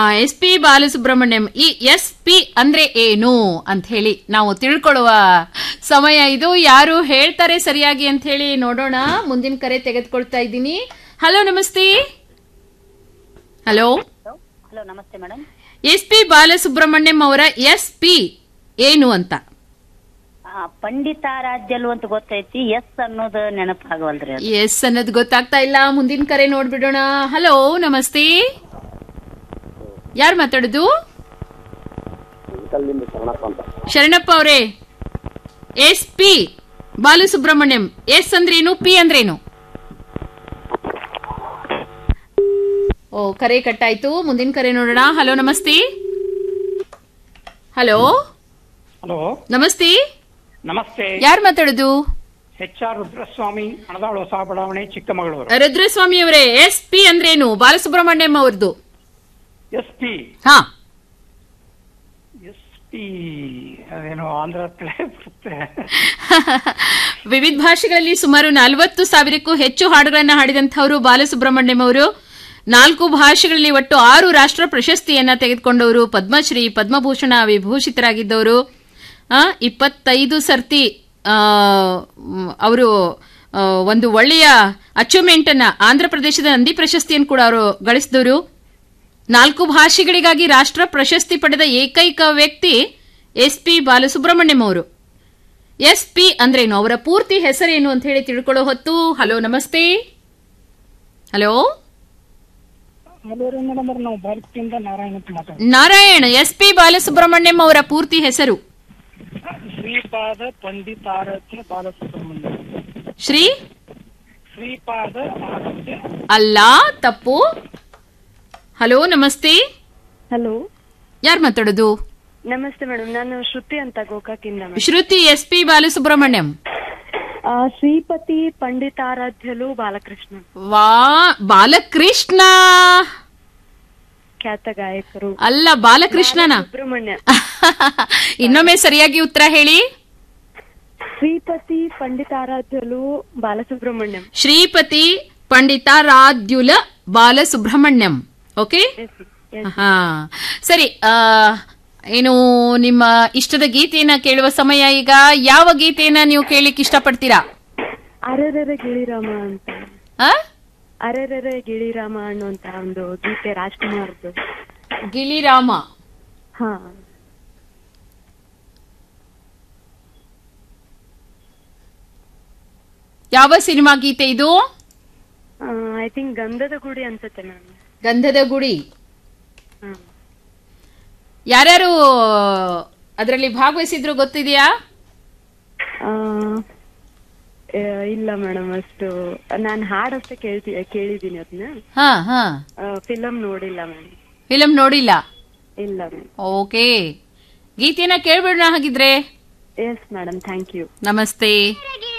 S P Balasubrahmanyam ಈ S P ಅಂದ್ರೆ ಏನು ಅಂತ ಹೇಳಿ ನಾವು ತಿಳ್ಕೊಳ್ಳುವ ಸಮಯ ಇದು ಯಾರು ಹೇಳ್ತಾರೆ ಸರಿಯಾಗಿ ಅಂತ ಹೇಳಿ ನೋಡೋಣ ಮುಂದಿನ ಕರೆ ತೆಗೆದುಕೊಳ್ತಾ ಇದ್ದೀನಿ ಹಲೋ ನಮಸ್ತೆ ಹಲೋ ಹಲೋ ನಮಸ್ತೆ ಮೇಡಮ್ ಎಸ್ ಪಿ ಬಾಲಸುಬ್ರಹ್ಮಣ್ಯಂ ಅವರ ಎಸ್ ಪಿ ಏನು ಅಂತ ಪಂಡಿತಾರಾಧ್ಯಲು ಅಂತ ಗೊತ್ತೈತಿ ಎಸ್ ಅನ್ನೋದು ನೆನಪಾಗವಲ್ರಿ ಅದು ಎಸ್ ಅನ್ನೋದು ಗೊತ್ತಾಗ್ತಾ ಇಲ್ಲ ಮುಂದಿನ ಕರೆ ನೋಡ್ಬಿಡೋಣ ಹಲೋ ನಮಸ್ತೆ ಯಾರು ಮಾತಾಡೋದು ಶರಣಪ್ಪ ಅವರೇ ಎಸ್ ಪಿ ಬಾಲಸುಬ್ರಹ್ಮಣ್ಯಂ ಎಸ್ ಅಂದ್ರೇನು ಪಿ ಅಂದ್ರೇನು ಓ ಕರೆ ಕಟ್ಟಾಯ್ತು ಮುಂದಿನ ಕರೆ ನೋಡೋಣ ಹಲೋ ನಮಸ್ತೆ ಹಲೋ ಹಲೋ ನಮಸ್ತೆ ನಮಸ್ತೆ ಯಾರು ಮಾತಾಡೋದು ಎಚ್ ಆರ್ ರುದ್ರಸ್ವಾಮಿ ಹಣದಾಳು ಹೊಸ ಬಡಾವಣೆ ಚಿಕ್ಕಮಗಳೂರು ರುದ್ರಸ್ವಾಮಿ ಅವರೇ ಎಸ್ ಪಿ ಅಂದ್ರೇನು ಬಾಲಸುಬ್ರಹ್ಮಣ್ಯಂ ಅವ್ರದ್ದು ಎಸ್ ಪಿ ಹಾ ಎಸ್ ಪಿ ಅದೇನೋ ಆಂಧ್ರ ಕಡೆ ಬರುತ್ತೆ ವಿವಿಧ ಭಾಷೆಗಳಲ್ಲಿ ಸುಮಾರು ನಲವತ್ತು ಸಾವಿರಕ್ಕೂ ಹೆಚ್ಚು ಹಾಡುಗಳನ್ನು ಹಾಡಿದಂಥವರು ಬಾಲಸುಬ್ರಹ್ಮಣ್ಯಂ ಅವರು ನಾಲ್ಕು ಭಾಷೆಗಳಲ್ಲಿ ಒಟ್ಟು ಆರು ರಾಷ್ಟ್ರ ಪ್ರಶಸ್ತಿಯನ್ನ ತೆಗೆದುಕೊಂಡವರು ಪದ್ಮಶ್ರೀ ಪದ್ಮಭೂಷಣ ವಿಭೂಷಿತರಾಗಿದ್ದವರು ಆ, ಇಪ್ಪತ್ತೈದು ಸರ್ತಿ ಅವರು ಒಂದು ಒಳ್ಳೆಯ ಅಚೀವ್ಮೆಂಟ್ ಅನ್ನ ಆಂಧ್ರ ಪ್ರದೇಶದ ನಂದಿ ಪ್ರಶಸ್ತಿಯನ್ನು ಕೂಡ ಅವರು ಗಳಿಸಿದವರು ನಾಲ್ಕು ಭಾಷೆಗಳಿಗಾಗಿ ರಾಷ್ಟ್ರ ಪ್ರಶಸ್ತಿ ಪಡೆದ ಏಕೈಕ ವ್ಯಕ್ತಿ ಎಸ್ ಪಿ ಬಾಲಸುಬ್ರಹ್ಮಣ್ಯಂ ಅವರು ಎಸ್ ಪಿ ಅಂದ್ರೇನು ಅವರ ಪೂರ್ತಿ ಹೆಸರೇನು ಅಂತ ಹೇಳಿ ತಿಳ್ಕೊಳ್ಳೋ ಹೊತ್ತು ಹಲೋ ನಮಸ್ತೆ ಹಲೋ ಹಲೋ ರೀ ಮೇಡಮ್ ನಾವು ಬಾಲಕಿಯಿಂದ ನಾರಾಯಣ ಅಂತ ಮಾತಾಡ್ತೀವಿ ನಾರಾಯಣ್ ಎಸ್ ಪಿ ಬಾಲಸುಬ್ರಹ್ಮಣ್ಯಂ ಅವರ ಪೂರ್ತಿ ಹೆಸರು ಶ್ರೀಪಾದ ಪಂಡಿತಾರಾಧ್ಯ ಬಾಲಸುಬ್ರಹ್ಮಣ್ಯ ಶ್ರೀ ಶ್ರೀಪಾದ ಆರಾಧ್ಯ ಅಲ್ಲ ತಪ್ಪು ಹಲೋ ನಮಸ್ತೆ ಹಲೋ ಯಾರು ಮಾತಾಡೋದು ನಮಸ್ತೆ ಮೇಡಮ್ ನಾನು ಶ್ರುತಿ ಅಂತ ಗೋಕಾಕಿಂದ madam Shruti S P Balasubrahmanyam ಆ, ಶ್ರೀಪತಿ ಪಂಡಿತಾರಾಧ್ಯಲು ಬಾಲಕೃಷ್ಣ ವಾ ಬಾಲಕೃಷ್ಣ ಖ್ಯಾತ ಗಾಯಕರು ಅಲ್ಲ ಬಾಲಕೃಷ್ಣನ ಸುಬ್ರಹ್ಮಣ್ಯ ಇನ್ನೊಮ್ಮೆ ಸರಿಯಾಗಿ ಉತ್ತರ ಹೇಳಿ ಶ್ರೀಪತಿ ಪಂಡಿತಾರಾಧ್ಯಲು ಬಾಲಸುಬ್ರಹ್ಮಣ್ಯಂ ಶ್ರೀಪತಿ ಪಂಡಿತಾರಾಧ್ಯುಲ ಬಾಲಸುಬ್ರಹ್ಮಣ್ಯಂ ಓಕೆ ಹಾ ಸರಿ ಆ, ಏನು ನಿಮ್ಮ ಇಷ್ಟದ ಗೀತೆಯನ್ನ ಕೇಳುವ ಸಮಯ ಈಗ ಯಾವ ಗೀತೆಯನ್ನ ನೀವು ಕೇಳಿಕ್ ಇಷ್ಟಪಡ್ತೀರಾ ಅರೆರೆರೆ ಗಿಳಿರಾಮ ಅಂತ ಆ? ಅರೆರೆರೆ ಗಿಳಿರಾಮ ಅನ್ನುವಂತ ಒಂದು ಗೀತೆ ರಾಜ್ಕುಮಾರ್ದು ಗಿಳಿರಾಮ ಹಾ ಯಾವ ಸಿನಿಮಾ ಗೀತೆ ಇದು ಐ ಥಿಂಕ್ ಗಂಧದ ಗುಡಿ ಅನ್ಸುತ್ತೆ ಮ್ಯಾಮ್ ಗಂಧದ ಗುಡಿ ಹ್ಮ್ ಯಾರ್ಯಾರು ಅದರಲ್ಲಿ ಭಾಗವಹಿಸಿದ್ರು ಗೊತ್ತಿದೆಯಾ ಆ, ಆ, ಇಲ್ಲ ಮೇಡಮ್ ಅಷ್ಟು ನಾನು ಹಾಡಷ್ಟೇ ಕೇಳ್ತಿ ಕೇಳಿದ್ದೀನಿ ಅದನ್ನ ಹಾ ಹಾ ಫಿಲಮ್ ನೋಡಿಲ್ಲ ಮ್ಯಾಮ್ ಫಿಲಂ ನೋಡಿಲ್ಲ ಇಲ್ಲ ಮ್ಯಾಮ್ ಓಕೆ ಗೀತೆಯನ್ನ ಕೇಳ್ಬಿಡೋಣ ಹಾಗಿದ್ರೆ ಎಸ್ ಮೇಡಮ್ ಥ್ಯಾಂಕ್ ಯು ನಮಸ್ತೆ ಗಿಳಿ